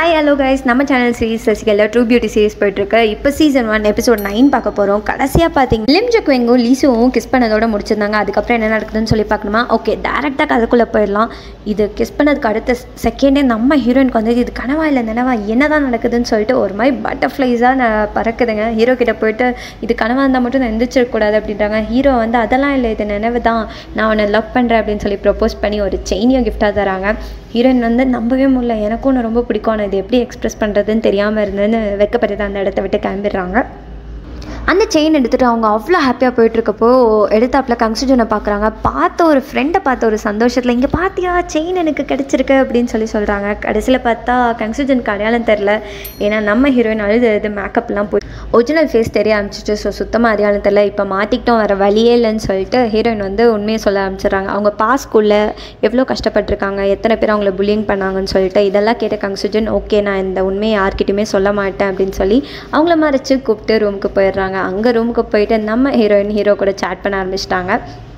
hi hello guys நம்ம channel series Sasikala true beauty series போயிட்டுருக்கு இப்போ சீசன் ஒன் எபிசோட் நைன் பார்க்க போகிறோம் கடைசியாக பார்த்தீங்க லிம் ஜக்வெங்கும் லீசுவும் கிஸ் பண்ணதோட முடிச்சிருந்தாங்க அதுக்கப்புறம் என்ன நடக்குதுன்னு சொல்லி பார்க்கணுமா ஓகே டேரெக்டாக கதைக்குள்ளே போயிடலாம் இது கிஸ் பண்ணதுக்கு அடுத்த செகண்டே நம்ம ஹீரோயினுக்கு வந்து இது கனவா இல்லை நினவா என்ன தான் நடக்குதுன்னு சொல்லிட்டு ஒரு மாதிரி பட்டர்ஃப்ளைஸாக நான் பறக்குதுங்க ஹீரோ கிட்ட போயிட்டு இது கனவா இருந்தால் மட்டும் நான் எந்திரிச்சிடக்கூடாது அப்படின்றாங்க ஹீரோ வந்து அதெல்லாம் இல்லை இது நினைவு தான் நான் உன்னை லவ் பண்ணுறேன் அப்படின்னு சொல்லி ப்ரப்போஸ் பண்ணி ஒரு செயினியும் கிஃப்டாக தராங்க ஹீரோயின் வந்து நம்பவே முடியல எனக்கும் உன்னை ரொம்ப பிடிக்கும் ஆனால் இது எப்படி எக்ஸ்பிரஸ் பண்ணுறதுன்னு தெரியாமல் இருந்தேன்னு வெக்கப்பட்டு அந்த இடத்த விட்டு கிளம்பிடுறாங்க அந்த செயின் எடுத்துகிட்டு அவங்க அவ்வளோ ஹாப்பியாக போயிட்டுருக்கப்போ எடுத்தாப்புல கங்சுஜனை பார்க்குறாங்க பார்த்த ஒரு ஃப்ரெண்டை பார்த்த ஒரு சந்தோஷத்தில் இங்கே பார்த்தியா செயின் எனக்கு கிடச்சிருக்கு அப்படின்னு சொல்லி சொல்கிறாங்க கடைசியில் பார்த்தா கங்சுஜனுக்கு அடையாளம் தெரில ஏன்னா நம்ம ஹீரோயின் அழுது அழுது மேக்கப்லாம் போய் ஒரிஜினல் ஃபேஸ் தெரிய ஆரம்பிச்சிச்சு ஸோ சுத்தமாக அடையாளம் தெரில இப்போ மாற்றிக்கிட்டோம் வேறு வழியே இல்லைன்னு சொல்லிட்டு ஹீரோயின் வந்து உண்மையை சொல்ல ஆரம்பிச்சிடுறாங்க அவங்க பாஸ்குள்ளே எவ்வளோ கஷ்டப்பட்டிருக்காங்க எத்தனை பேர் அவங்கள புல்லிங் பண்ணாங்கன்னு சொல்லிட்டு இதெல்லாம் கேட்ட கங்சுஜன் ஓகே நான் இந்த உண்மையை யார்கிட்டையுமே சொல்ல மாட்டேன் அப்படின்னு சொல்லி அவங்கள மறைச்சு கூப்பிட்டு ரூமுக்கு போயிடுறாங்க அங்கே ரூமுக்கு போயிட்டு நம்ம ஹீரோயின் ஹீரோ கூட சேட் பண்ண ஆரம்பிச்சிட்டாங்க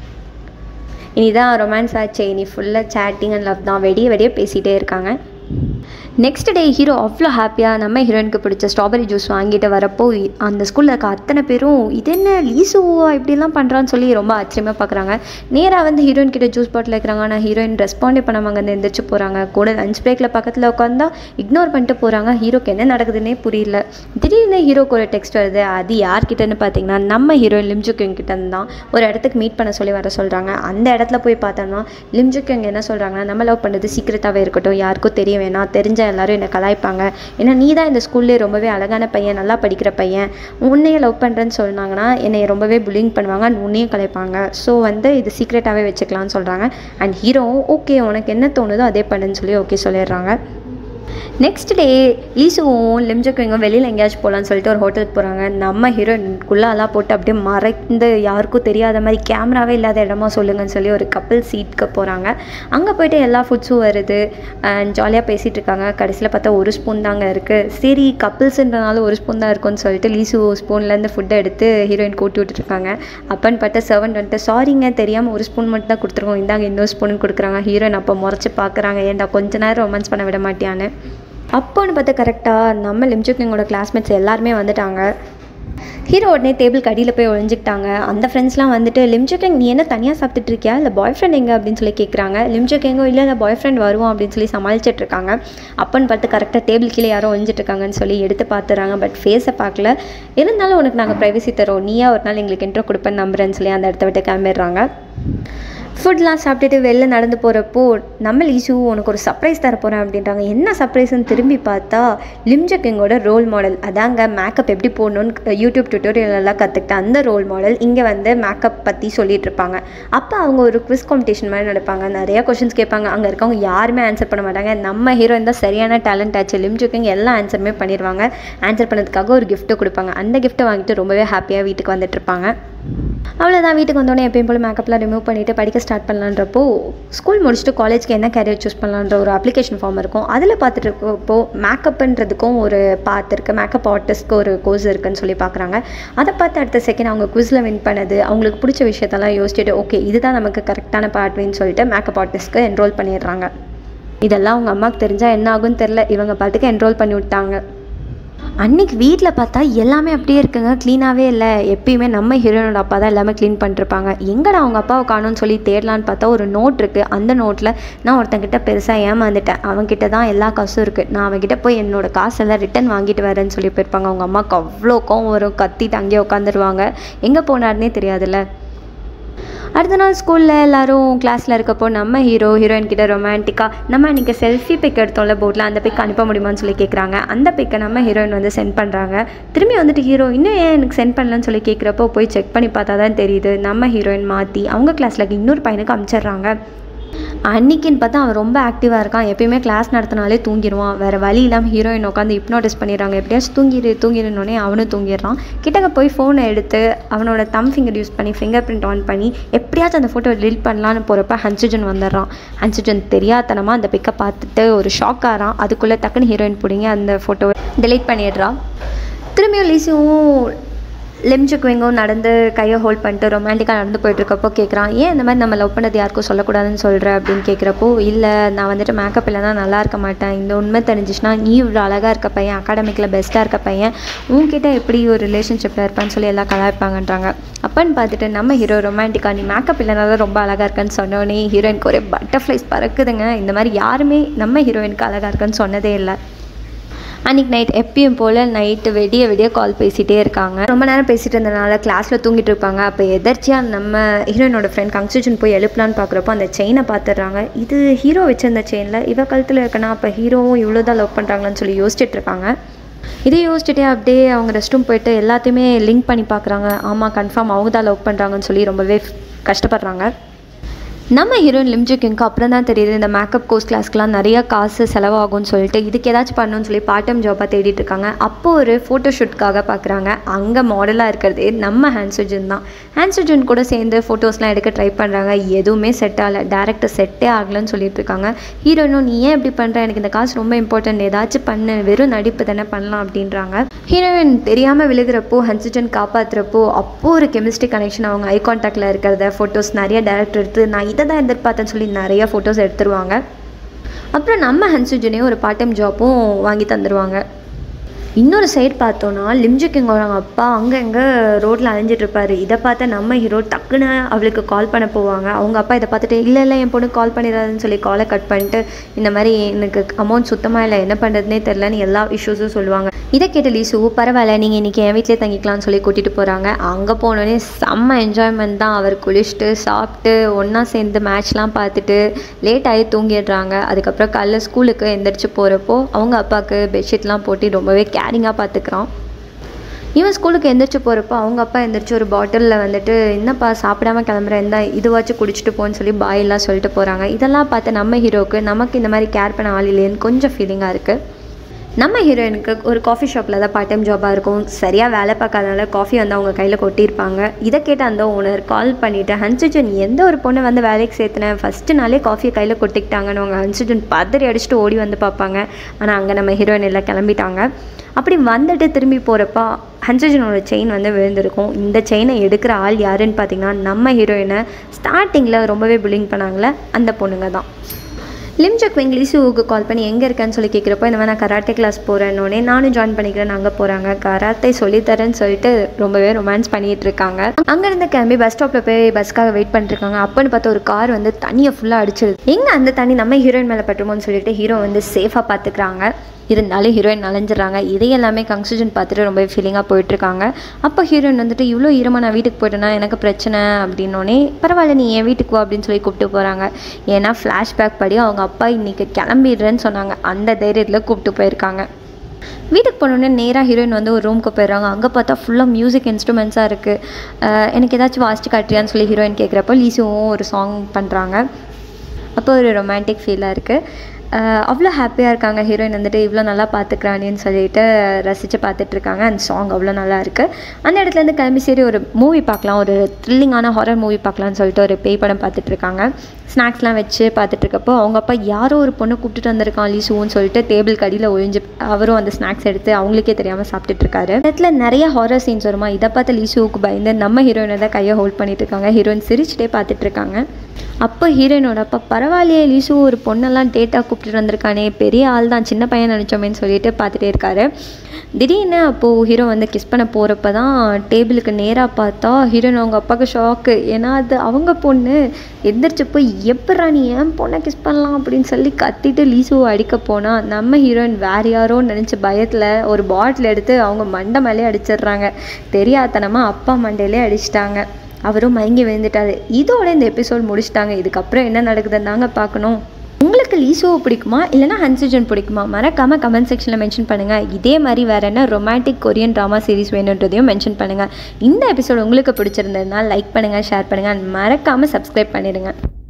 இனிதான் ரொமான்ஸ் ஆச்சு இனி ஃபுல்லாக சேட்டிங் அண்ட் லவ் தான் வெடிய வெடிய பேசிகிட்டே இருக்காங்க நெக்ஸ்ட் டே ஹீரோ அவ்வளோ ஹாப்பியாக நம்ம ஹீரோயினுக்கு பிடிச்ச ஸ்ட்ராபெரி ஜூஸ் வாங்கிட்டு வரப்போ இ- அந்த ஸ்கூலில் இருக்க அத்தனை பேரும் இது என்ன லீசுவா இப்படிலாம் பண்ணுறான்னு சொல்லி ரொம்ப ஆச்சரியமாக பார்க்குறாங்க நேராக வந்து ஹீரோயின் கிட்ட ஜூஸ் பாட்டில் வைக்கிறாங்க ஆனால் ஹீரோயின் ரெஸ்பாண்டே பண்ணாம அங்கே எந்திரிச்சு போகிறாங்க கூட லஞ்ச் பிரேக்கில் பக்கத்தில் உட்காந்தா இக்னோர் பண்ணிட்டு போகிறாங்க ஹீரோக்கு என்ன நடக்குதுன்னே புரியல திடீர்னு ஹீரோக்கு ஒரு டெக்ஸ்ட் வருது அது யார்கிட்டன்னு பார்த்தீங்கன்னா நம்ம ஹீரோயின் லிம்ஜுக்கிங் கிட்ட இருந்து தான் ஒரு இடத்துக்கு மீட் பண்ண சொல்லி வர சொல்கிறாங்க அந்த இடத்துல போய் பார்த்தோம்னா லிம்ஜுக்கிங் என்ன சொல்கிறாங்கன்னா நம்ம லவ் பண்ணுறது சீக்கிரட்டாகவே இருக்கட்டும் யாருக்கும் தெரிய வேணாம் தெரிஞ்ச எல்லாரும் என்னை கலாய்ப்பாங்க ஏன்னா நீ தான் இந்த ஸ்கூல்லே ரொம்பவே அழகான பையன் நல்லா படிக்கிற பையன் உன்னையே லவ் பண்ணுறேன்னு சொன்னாங்கன்னா என்னை ரொம்பவே புல்லிங் பண்ணுவாங்க and உன்னையும் கலாய்ப்பாங்க ஸோ வந்து இது சீக்ரெட்டாகவே வச்சுக்கலாம்னு சொல்கிறாங்க அண்ட் ஹீரோவும் ஓகே உனக்கு என்ன தோணுதோ அதே பண்ணுன்னு சொல்லி ஓகே சொல்லிடுறாங்க நெக்ஸ்ட் டே லீசுவும் லிம்ஜக்குவங்க வெளியில் எங்கேயாச்சும் போகலான்னு சொல்லிட்டு ஒரு ஹோட்டலுக்கு போகிறாங்க நம்ம ஹீரோயின் குள்ளாலாம் போட்டு அப்படியே மறைந்து யாருக்கும் தெரியாத மாதிரி கேமராவே இல்லாத இடமா சொல்லுங்கன்னு சொல்லி ஒரு கப்பல் சீட்க்கு போகிறாங்க அங்கே போயிட்டு எல்லா ஃபுட்ஸும் வருது அண்ட் ஜாலியாக பேசிகிட்டு இருக்காங்க கடைசியில் பார்த்தா ஒரு ஸ்பூன் தாங்க இருக்குது சரி கப்பிள்ஸ்ன்றனால ஒரு ஸ்பூன் தான் இருக்கும்னு சொல்லிட்டு லீசு ஸ்பூன்லேருந்து ஃபுட்டை எடுத்து ஹீரோயின் கூட்டி விட்டுருக்காங்க அப்பன்னு பார்த்தா சர்வன்ட் வந்துட்டு சாரிங்க தெரியாமல் ஒரு ஸ்பூன் மட்டும் தான் கொடுத்துருக்கோம் இந்தாங்க இன்னொரு ஸ்பூன் கொடுக்குறாங்க ஹீரோயின் அப்போ முறைச்சி பார்க்குறாங்க ஏன்டா கொஞ்ச நேரம் ரொமான்ஸ் பண்ண விட மாட்டியான்னு அப்போன்னு பார்த்து கரெக்டாக நம்ம லிம்ஜுக்கிங்கோட கிளாஸ்மேட்ஸ் எல்லாருமே வந்துட்டாங்க ஹீரோ உடனே டேபிள் கடியில் போய் ஒழிஞ்சிக்கிட்டாங்க அந்த ஃப்ரெண்ட்ஸ்லாம் வந்துட்டு லிம்ஜுக்கிங் நீ என்ன தனியாக சாப்பிட்டுட்டு இருக்கியா இல்லை பாய் ஃப்ரெண்ட் எங்கே அப்படின்னு சொல்லி கேட்குறாங்க லிம்ஜுக்கிங்கோ இல்லை இல்லை பாய் ஃப்ரெண்ட் வருவோம் அப்படின்னு சொல்லி சமாளிச்சிட்டு இருக்காங்க அப்போன்னு பார்த்து கரெக்டாக டேபிள் கீழே யாரோ ஒழிஞ்சிட்டு இருக்காங்கன்னு சொல்லி எடுத்து பார்த்துறாங்க பட் ஃபேஸை பார்க்கல இருந்தாலும் உனக்கு நாங்கள் ப்ரைவசி தரோம் நீயா ஒரு நாள் எங்களுக்கு இன்ட்ரோ கொடுப்பேன்னு நம்புறேன்னு சொல்லி அந்த இடத்த விட்டு கிளம்பிடுறாங்க ஃபுட்லாம் சாப்பிட்டுட்டு வெளில நடந்து போகிறப்போ நம்ம லீசு உனக்கு ஒரு சர்ப்ரைஸ் தர போகிறேன் அப்படின்றாங்க என்ன சர்ப்ரைஸ்னு திரும்பி பார்த்தா லிம்ஜக்கிங்கோட ரோல் மாடல் அதாங்க மேக்கப் எப்படி போடணும்னு யூடியூப் டியூட்டோரியல் எல்லாம் கற்றுக்கிட்ட அந்த ரோல் மாடல் இங்கே வந்து மேக்கப் பற்றி சொல்லிட்டு இருப்பாங்க அப்போ அவங்க ஒரு குவிஸ் காம்படிஷன் மாதிரி நடப்பாங்க நிறைய கொஷின்ஸ் கேட்பாங்க அங்கே இருக்கவங்க யாருமே ஆன்சர் பண்ண மாட்டாங்க நம்ம ஹீரோயின் தான் சரியான டேலண்ட் ஆச்சு லிம்ஜக்கிங் எல்லா ஆன்சருமே பண்ணிடுவாங்க ஆன்சர் பண்ணதுக்காக ஒரு gift கொடுப்பாங்க அந்த கிஃப்ட்டை வாங்கிட்டு ரொம்பவே ஹாப்பியாக வீட்டுக்கு வந்துட்டு இருப்பாங்க அவ்வளோதான் வீட்டுக்கு வந்தோடனே எப்பயும் போல் மேக்கப்லாம் ரிமூவ் பண்ணிவிட்டு படிக்க ஸ்டார்ட் பண்ணலான்றப்போ ஸ்கூல் முடிச்சுட்டு காலேஜ்க்கு என்ன கேரியர் சூஸ் பண்ணலான்ற ஒரு அப்ளிகேஷன் ஃபார்ம் இருக்கும் அதில் பார்த்துட்டு இருக்கப்போ மேக்கப்ன்றதுக்கும் ஒரு பார்ட் இருக்குது மேக்கப் ஆர்டிஸ்ட்க்கு ஒரு கோர்ஸ் இருக்குன்னு சொல்லி பார்க்குறாங்க அதை பார்த்து அடுத்த செகண்ட் அவங்க குவிஸில் வின் பண்ணது அவங்களுக்கு பிடிச்ச விஷயத்தெல்லாம் யோசிச்சுட்டு ஓகே இதுதான் நமக்கு கரெக்டான பார்ட்வேன்னு சொல்லிட்டு மேக்கப் ஆர்டிஸ்ட்க்கு என்ரோல் பண்ணிடுறாங்க இதெல்லாம் அவங்க அம்மாவுக்கு தெரிஞ்சால் என்ன ஆகும்னு தெரில இவங்க பாட்டுக்கு என்ரோல் பண்ணி விட்டாங்க அன்னைக்கு வீட்டில் பார்த்தா எல்லாமே அப்படியே இருக்குங்க க்ளீனாகவே இல்லை எப்பயுமே நம்ம ஹீரோனோட அப்பா தான் எல்லாமே க்ளீன் பண்ணிருப்பாங்க எங்கடா அவங்க அப்பாவை காணோம்னு சொல்லி தேடலான்னு பார்த்தா ஒரு நோட் இருக்குது அந்த நோட்டில் நான் ஒருத்தங்கிட்ட பெருசாக ஏமாந்துட்டேன் அவன்கிட்ட தான் எல்லா காசும் இருக்குது நான் அவன்கிட்ட போய் என்னோட காசெல்லாம் ரிட்டன் வாங்கிட்டு வரேன்னு சொல்லி போயிருப்பாங்க அவங்க அம்மாவுக்கு அவ்வளோ கோவம் வரும் கத்திட்டு அங்கேயே உட்காந்துருவாங்க எங்கே போனாருன்னே தெரியாதுல்ல அடுத்த நாள் ஸ்கூலில் எல்லாரும் கிளாஸில் இருக்கப்போ நம்ம ஹீரோ ஹீரோயின் கிட்ட ரொமான்டிக்காக நம்ம இன்றைக்கி செல்ஃபி பிக் எடுத்தோம்ல போர்டில் அந்த பிக் அனுப்ப முடியுமான்னு சொல்லி கேட்குறாங்க அந்த பிக்கை நம்ம ஹீரோயின் வந்து சென்ட் பண்ணுறாங்க திரும்பி வந்துட்டு ஹீரோ இன்னும் ஏன் எனக்கு சென்ட் பண்ணலன்னு சொல்லி கேட்குறப்போ போய் செக் பண்ணி பார்த்தா தான் தெரியுது நம்ம ஹீரோயின் மாற்றி அவங்க கிளாஸில் இன்னொரு பையனுக்கு அனுப்பிச்சிடுறாங்க அன்னைக்குன்னு பார்த்தா அவன் ரொம்ப ஆக்டிவாக இருக்கான் எப்பயுமே கிளாஸ் நடத்தினாலே தூங்கிடுவான் வேறு வழி இல்லாமல் ஹீரோயின் உட்காந்து ஹிப்னோட்டிஸ் பண்ணிடுறாங்க எப்படியாச்சும் தூங்கிடு தூங்கிடுனோடனே அவனும் தூங்கிடுறான் கிட்டக்க போய் ஃபோனை எடுத்து அவனோட தம் ஃபிங்கர் யூஸ் பண்ணி ஃபிங்கர் பிரிண்ட் ஆன் பண்ணி எப்படியாச்சும் அந்த ஃபோட்டோ delete பண்ணலான்னு போகிறப்ப ஹன்சுஜன் வந்துடுறான் ஹன்சுஜன் தெரியாதனமாக அந்த பிக்கை பார்த்துட்டு ஒரு ஷாக் ஆகிறான் அதுக்குள்ளே டக்குன்னு ஹீரோயின் பிடிங்க அந்த ஃபோட்டோவை delete பண்ணிடுறான் திரும்பியும் லீசுவும் லிம் ஜுக்விங்கும் நடந்து கையை ஹோல்ட் பண்ணிட்டு ரொமான்டிக்காக நடந்து போயிட்டுருக்கப்போ கேட்குறான் ஏன் இந்த மாதிரி நம்ம லவ் பண்ணது யாருக்கும் சொல்லக்கூடாதுன்னு சொல்கிற அப்படின்னு கேட்குறப்போ இல்லை நான் வந்துட்டு மேக்கப் இல்லைனா நல்லா இருக்க மாட்டேன் இந்த உண்மை தெரிஞ்சிச்சுன்னா நீ இவ்வளோ அழகாக இருக்க பையன் அகாடமிக்கில் பெஸ்ட்டாக இருக்க பையன் உன்கிட்ட எப்படி ஒரு ரிலேஷன்ஷிப்பில் இருப்பான்னு சொல்லி எல்லாம் கலாய்ப்பாங்கன்றாங்க அப்பன்னு பார்த்துட்டு நம்ம ஹீரோ ரொமான்டிக்காக நீ மேக்கப் இல்லைனா தான் ரொம்ப அழகாக இருக்கன்னு சொன்னோடனே ஹீரோயினுக்கு ஒரே பட்டர்ஃப்ளைஸ் பறக்குதுங்க இந்த மாதிரி யாருமே நம்ம ஹீரோயினுக்கு அழகாக இருக்குன்னு சொன்னதே இல்லை அன்றைக்கி நைட் எப்பயும் போல் நைட்டு விடிய விடிய கால் பேசிகிட்டே இருக்காங்க ரொம்ப நேரம் பேசிகிட்டு இருந்தனால கிளாஸில் தூங்கிட்டு இருப்பாங்க அப்போ எதர்ச்சியாக நம்ம ஹீரோயினோட ஃப்ரெண்ட் கங்க்சூஜன் போய் எழுப்பலான்னு பார்க்குறப்போ அந்த செயினை பார்த்துடுறாங்க இது ஹீரோ வச்சிருந்த செயினில் இவ கழுத்தில் இருக்கனா அப்போ ஹீரோவும் இவ்வளோ தான் லவ் பண்ணுறாங்கன்னு சொல்லி யோசிச்சுட்டு இருக்காங்க இதே யோசிச்சுட்டே அப்படியே அவங்க ரெஸ்ட் ரூம் போயிட்டு எல்லாத்தையுமே லிங்க் பண்ணி பார்க்குறாங்க ஆமாம் கன்ஃபார்ம் அவங்க தான் லவ் பண்ணுறாங்கன்னு சொல்லி ரொம்பவே கஷ்டப்படுறாங்க நம்ம ஹீரோயின் லிம்ஜு கிங்க்கு அப்புறம் தான் தெரியுது இந்த மேக்கப் கோர்ஸ் கிளாஸ்க்குலாம் நிறைய காசு செலவாகும்னு சொல்லிட்டு இதுக்கு ஏதாச்சும் பண்ணணும்னு சொல்லி பார்ட் டைம் ஜாபாக தேடிட்டு இருக்காங்க அப்போ ஒரு ஃபோட்டோ ஷூட்காக பார்க்குறாங்க அங்கே மாடலாக இருக்கிறதே நம்ம ஹேன்சுஜன் தான் ஹேன்சுஜன் கூட சேர்ந்து ஃபோட்டோஸ்லாம் எடுக்க ட்ரை பண்ணுறாங்க எதுவுமே செட் ஆகலை டேரக்டர் செட்டே ஆகலைன்னு சொல்லிட்டு இருக்காங்க ஹீரோயினும் நீ ஏன் இப்படி பண்ணுற எனக்கு இந்த காசு ரொம்ப இம்பார்ட்டன்ட் ஏதாச்சும் பண்ணு வெறும் நடிப்பு தானே பண்ணலாம் அப்படின்றாங்க ஹீரோயின் தெரியாமல் விழுகிறப்போ ஹன்சுஜன் காப்பாற்றுறப்போ அப்போ ஒரு கெமிஸ்ட்ரி கனெக்ஷன் அவங்க ஐ கான்டாக்டில் இருக்கிறத ஃபோட்டோஸ் நிறைய டேரக்டர் எடுத்து நான் இதை தான் எதிர்பார்த்தேன்னு சொல்லி நிறைய ஃபோட்டோஸ் எடுத்துருவாங்க அப்புறம் நம்ம ஹன்சுஜனே ஒரு பார்ட் டைம் ஜாப்பும் வாங்கி தந்துடுவாங்க இன்னொரு சைடு பார்த்தோன்னா லிம்ஜு கிங்கோட அப்பா அங்கே எங்கே ரோட்டில் அலைஞ்சிட்டு இருப்பாரு இதை பார்த்த நம்ம ஹீரோ டக்குன்னு அவளுக்கு கால் பண்ண போவாங்க அவங்க அப்பா இதை பார்த்துட்டு இல்லை இல்லை என் பொண்ணு கால் பண்ணிடாதுன்னு சொல்லி காலை கட் பண்ணிட்டு இந்த மாதிரி எனக்கு அமௌண்ட் சுத்தமாக இல்லை என்ன பண்ணுறதுனே தெரிலன்னு எல்லா இஷ்யூஸும் சொல்லுவாங்க இதை கேட்ட லீசு பரவாயில்ல நீங்கள் இன்றைக்கி என் வீட்டிலே தங்கிக்கலாம்னு சொல்லி கூட்டிகிட்டு போகிறாங்க அங்கே போனோடனே செம்ம என்ஜாய்மெண்ட் தான் அவர் குளிச்சுட்டு சாப்பிட்டு ஒன்றா சேர்ந்து மேட்ச்லாம் பார்த்துட்டு லேட் ஆகி தூங்கிடுறாங்க அதுக்கப்புறம் காலைல ஸ்கூலுக்கு எந்திரிச்சு போகிறப்போ அவங்க அப்பாவுக்கு பெட்ஷீட்லாம் போட்டு ரொம்பவே கேரிங்காக பார்த்துக்கிறான் இவன் ஸ்கூலுக்கு எந்திரிச்சு போகிறப்போ அவங்க அப்பா எந்திரிச்சு ஒரு பாட்டிலில் வந்துட்டு என்னப்பா சாப்பிடாம கிளம்புற இருந்தா இதுவாச்சும் குடிச்சிட்டு போன்னு சொல்லி பாயெல்லாம் சொல்லிட்டு போகிறாங்க இதெல்லாம் பார்த்து நம்ம ஹீரோவுக்கு நமக்கு இந்த மாதிரி கேர் பண்ண ஆள் இல்லையேன்னு கொஞ்சம் ஃபீலிங்காக இருக்குது நம்ம ஹீரோயினுக்கு ஒரு காஃபி ஷாப்பில் தான் பார்ட் டைம் ஜாபாக இருக்கும் சரியாக வேலை பார்க்காதனால காஃபி வந்து அவங்க கையில் கொட்டியிருப்பாங்க இதை கேட்ட அந்த ஓனர் கால் பண்ணிவிட்டு ஹன்சுஜன் எந்த ஒரு பொண்ணை வந்து வேலைக்கு சேர்த்துனேன் ஃபஸ்ட்டு நாளே காஃபியை கையில் கொட்டிக்கிட்டாங்கன்னு அவங்க ஹன்சுஜன் பதறி அடிச்சுட்டு ஓடி வந்து பார்ப்பாங்க ஆனால் அங்கே நம்ம ஹீரோயின் எல்லாம் கிளம்பிட்டாங்க அப்படி வந்துட்டு திரும்பி போகிறப்ப ஹன்சுஜனோட செயின் வந்து விழுந்திருக்கும் இந்த செயினை எடுக்கிற ஆள் யாருன்னு பார்த்தீங்கன்னா நம்ம ஹீரோயினை ஸ்டார்டிங்கில் ரொம்பவே புல்லிங் பண்ணாங்களே அந்த பொண்ணுங்க தான் லிம்ஜக் வெங்கிலிசுவுக்கு கால் பண்ணி எங்கே இருக்கேன்னு சொல்லி கேட்குறப்போ இந்த மாதிரி நான் கராட்டே கிளாஸ் போகிறேன்னொடனே நானும் ஜாயின் பண்ணிக்கிறேன் அங்கே போகிறாங்க கராத்தே சொல்லித்தரேன்னு சொல்லிட்டு ரொம்பவே ரொமான்ஸ் பண்ணிகிட்டு இருக்காங்க அங்கேருந்து கிளம்பி பஸ் ஸ்டாப்பில் போய் பஸ்க்காக வெயிட் பண்ணிட்டுருக்காங்க அப்போன்னு பார்த்து ஒரு கார் வந்து தண்ணியை ஃபுல்லாக அடிச்சிருது எங்கே அந்த தண்ணி நம்ம ஹீரோயின் மேலே பட்டுமோன்னு சொல்லிட்டு ஹீரோ வந்து சேஃபாக பார்த்துக்கிறாங்க இருந்தாலும் ஹீரோயின் நனைஞ்சிடறாங்க இதை எல்லாமே கங்க்சூஜன் பார்த்துட்டு ரொம்ப ஃபீலிங்காக போயிட்டுருக்காங்க அப்போ ஹீரோயின் வந்துட்டு இவ்வளோ ஈரமாக நான் வீட்டுக்கு போயிட்டேன்னா எனக்கு பிரச்சனை அப்படின்னோடனே பரவாயில்ல நீ என் வீட்டுக்கு வா அப்படின்னு சொல்லி கூப்பிட்டு போகிறாங்க ஏன்னா ஃப்ளாஷ்பேக் படி அவங்க அப்பா இன்றைக்கி கிளம்பிடுறேன்னு சொன்னாங்க அந்த தைரியத்தில் கூப்பிட்டு போயிருக்காங்க வீட்டுக்கு போனோடனே நேராக ஹீரோயின் வந்து ஒரு ரூமுக்கு போயிடுறாங்க அங்கே பார்த்தா ஃபுல்லாக மியூசிக் இன்ஸ்ட்ருமெண்ட்ஸாக இருக்குது எனக்கு ஏதாச்சும் வாசிச்சு காட்டுறியான்னு சொல்லி ஹீரோயின் கேட்குறப்போ லீசுவும் ஒரு சாங் பண்ணுறாங்க அப்போ ஒரு ரொமான்டிக் ஃபீலாக இருக்குது அவ்வளோ ஹாப்பியாக இருக்காங்க ஹீரோயின் வந்துட்டு இவ்வளோ நல்லா பார்த்துக்கிறானேன்னு சொல்லிட்டு ரசித்து பார்த்துட்ருக்காங்க அந்த சாங் அவ்வளோ நல்லா இருக்குது அந்த இடத்துலேருந்து கிளம்பி சரி ஒரு மூவி பார்க்கலாம் ஒரு த்ரில்லிங்கான ஹாரர் மூவி பார்க்கலான்னு சொல்லிட்டு ஒரு பேய் படம் பார்த்துட்ருக்காங்க ஸ்நாக்ஸ்லாம் வச்சு பார்த்துட்ருக்கப்போ அவங்க அப்பா யாரோ ஒரு பொண்ணை கூப்பிட்டுட்டு வந்திருக்கான் லீசுன்னு சொல்லிட்டு டேபிள் கடியில் ஒழிஞ்சு அவரும் அந்த ஸ்நாக்ஸ் எடுத்து அவங்களுக்கே தெரியாமல் சாப்பிட்டுட்டு இருக்காரு இடத்துல நிறைய ஹாரர் சீன்ஸ் வருமா இதை பார்த்து லீசுவுக்கு பயந்து நம்ம ஹீரோயினை தான் கையை ஹோல்ட் பண்ணிட்டு இருக்காங்க ஹீரோயின் சிரிச்சுட்டே பார்த்துட்டு இருக்காங்க அப்போ ஹீரோயினோட அப்பா பரவாயில்லையே லீசு ஒரு பொண்ணெல்லாம் டேட்டாக கூப்பிட்டுட்டு வந்திருக்கானே பெரிய ஆள் தான் சின்ன பையன் நினச்சோமேன்னு சொல்லிட்டு பார்த்துட்டே இருக்காரு திடீர்னு அப்போது ஹீரோ வந்து கிஸ் பண்ண போகிறப்ப தான் டேபிளுக்கு நேராக பார்த்தா ஹீரோயின் அவங்க அப்பாவுக்கு ஷாக்கு ஏன்னா அது அவங்க பொண்ணு எந்திரிச்சு போய் எப்பட்றா நீ ஏன் பொண்ணை கிஸ் பண்ணலாம் அப்படின்னு சொல்லி கத்திட்டு லீசுவை அடிக்க போனால் நம்ம ஹீரோயின் வேறு யாரோ நினச்ச பயத்தில் ஒரு பாட்டில் எடுத்து அவங்க மண்டை மேலே அடிச்சிடுறாங்க தெரியாதனமாக அப்பா மண்டையிலே அடிச்சிட்டாங்க அவரும் மயங்கி விழுந்துட்டாரு இதோட இந்த எபிசோட் முடிச்சிட்டாங்க இதுக்கப்புறம் என்ன நடக்குதுன்னு தாங்க பார்க்கணும் உங்களுக்கு லீசோவை பிடிக்குமா இல்லைனா ஹன்சிஜன் பிடிக்குமா மறக்காமல் கமெண்ட் செக்ஷனில் மென்ஷன் பண்ணுங்கள் இதே மாதிரி வேறு என்ன ரொமான்டிக் கொரியன் ட்ராமா சீரிஸ் வேணுன்றதையும் மென்ஷன் பண்ணுங்கள் இந்த எபிசோட் உங்களுக்கு பிடிச்சிருந்ததுனால் லைக் பண்ணுங்கள் ஷேர் பண்ணுங்கள் மறக்காமல் சப்ஸ்கிரைப் பண்ணிடுங்க